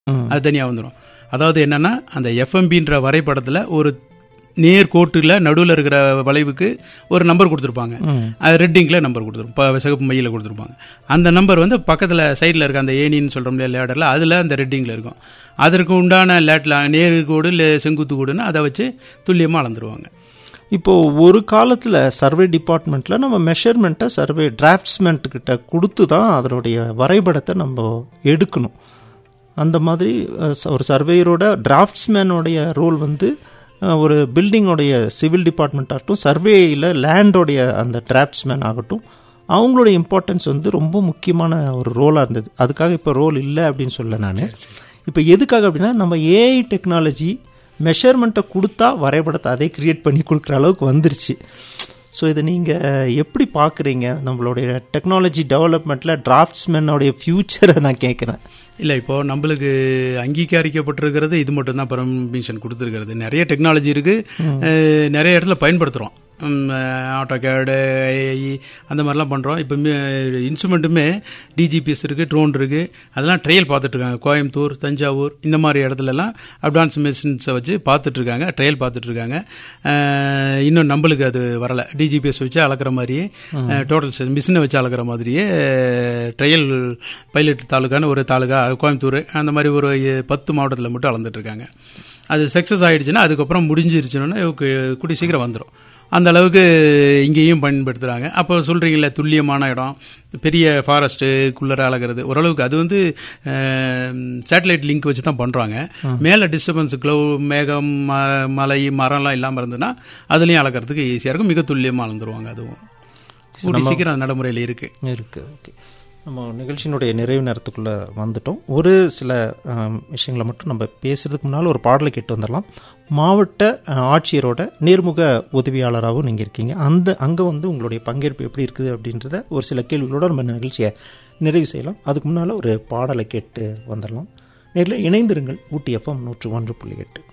அது தனியாக வந்துடும் அதாவது என்னன்னா அந்த எஃப்எம்பின்ற வரைபடத்தில் ஒரு நேர் கோட்டில் நடுவில் இருக்கிற வளைவுக்கு ஒரு நம்பர் கொடுத்துருப்பாங்க அது ரெட்டிங்கில் நம்பர் கொடுத்துருப்போம் இப்போ சிகப்பு மையில் கொடுத்துருப்பாங்க அந்த நம்பர் வந்து பக்கத்தில் சைடில் இருக்க அந்த ஏனின்னு சொல்கிறோம் இல்லையா லேடரில் அதில் அந்த ரெட்டிங்கில் இருக்கும் அதற்கு உண்டான லேட்டில் நேர் கோடு இல்லை செங்குத்து கோடுன்னு அதை வச்சு துல்லியமாக அளந்துருவாங்க இப்போ ஒரு காலத்தில் சர்வே டிபார்ட்மெண்ட்டில் நம்ம மெஷர்மெண்ட்டை சர்வே டிராஃப்ட்ஸ்மெண்ட் கிட்ட கொடுத்து தான் அதனுடைய வரைபடத்தை நம்ம எடுக்கணும் அந்த மாதிரி அஹ், ஒரு சர்வேயரோட டிராஃப்ட்ஸ்மேனோடைய ரோல் வந்து அஹ், ஒரு பில்டிங்கோடைய சிவில் டிபார்ட்மெண்ட் ஆகட்டும் சர்வேயில் லேண்டோடைய அந்த டிராஃப்ட்ஸ்மேன் ஆகட்டும் அவங்களுடைய இம்பார்ட்டன்ஸ் வந்து ரொம்ப முக்கியமான ஒரு ரோலாக இருந்தது அதுக்காக இப்போ ரோல் இல்லை அப்படின்னு சொல்ல நான் இப்போ எதுக்காக அப்படின்னா நம்ம ஏஐ டெக்னாலஜி மெஷர்மெண்ட்டை கொடுத்தா வரைபடத்தை அதே கிரியேட் பண்ணி கொடுக்குற அளவுக்கு வந்துருச்சு ஸோ இதை நீங்கள் எப்படி பார்க்குறீங்க நம்மளுடைய டெக்னாலஜி டெவலப்மெண்ட்டில் டிராஃப்ட்ஸ்மேனோடைய ஃப்யூச்சரை நான் கேட்குறேன் இல்லை இப்போ நம்மளுக்கு அங்கீகரிக்கப்பட்டிருக்கிறது இது மட்டும் தான் பர்மிஷன் கொடுத்துருக்கிறது நிறைய டெக்னாலஜி இருக்கு அஹ், நிறைய இடத்துல பயன்படுத்துகிறோம் ஆட்டோ கேடு ஐஐ அந்த மாதிரிலாம் பண்ணுறோம் இப்போ இன்ஸ்ட்ருமெண்ட்டுமே டிஜிபிஎஸ் இருக்குது ட்ரோன் இருக்குது அதெல்லாம் ட்ரையல் பார்த்துட்ருக்காங்க கோயம்புத்தூர் தஞ்சாவூர் இந்த மாதிரி இடத்துலலாம் அட்வான்ஸ் மிஷின்ஸை வச்சு பார்த்துட்ருக்காங்க ட்ரையல் பார்த்துட்ருக்காங்க இன்னும் நம்மளுக்கு அது வரலை டிஜிபிஎஸ் வச்சு அளக்குற மாதிரியே டோட்டல் மிஷினை வச்சு அளக்குற மாதிரியே ட்ரையல் பைலட் தாலுக்கான்னு ஒரு தாலுகா கோயம்புத்தூர் அந்த மாதிரி ஒரு பத்து மாவட்டத்தில் மட்டும் அளந்துட்டுருக்காங்க அது சக்ஸஸ் ஆகிடுச்சுன்னா அதுக்கப்புறம் முடிஞ்சிருச்சுன்னா கூடி சீக்கிரம் வந்துடும் அந்த அளவுக்கு இங்கேயும் பயன்படுத்துகிறாங்க அப்போ சொல்கிறீங்களே துல்லியமான இடம் பெரிய ஃபாரஸ்ட்டுக்குள்ளே அழகிறது ஓரளவுக்கு அது வந்து சேட்டலைட் லிங்க் வச்சு தான் பண்ணுறாங்க மேலே டிஸ்டர்பன்ஸ் க்ளவு மேகம் ம- மலை மரம்லாம் இல்லாமல் இருந்ததுன்னா அதுலேயும் அளக்கிறதுக்கு ஈஸியாக இருக்கும் மிக துல்லியமாக அளந்துருவாங்க அதுவும் கூடி சீக்கிரம் அது நடைமுறையில் இருக்குது இருக்கு ஓகே நம்ம நிகழ்ச்சியினுடைய நிறைவு நேரத்துக்குள்ளே வந்துட்டோம் ஒரு சில ஆம், விஷயங்களை மட்டும் நம்ம பேசுறதுக்கு முன்னால் ஒரு பாடலை கேட்டு வந்துடலாம் மாவட்ட அஹ், ஆட்சியரோட நேர்முக உதவியாளராகவும் நீங்கள் இருக்கீங்க அந்த அங்கே வந்து உங்களுடைய பங்கேற்பு எப்படி இருக்குது அப்படின்றத ஒரு சில கேள்விகளோட நம்ம நிகழ்ச்சியை நிறைவு செய்யலாம் அதுக்கு முன்னால் ஒரு பாடலை கேட்டு வந்துடலாம் நேரில் இணைந்திருங்கள் ஊட்டி எஃப்எம் நூற்று ஒன்று புள்ளி எட்டு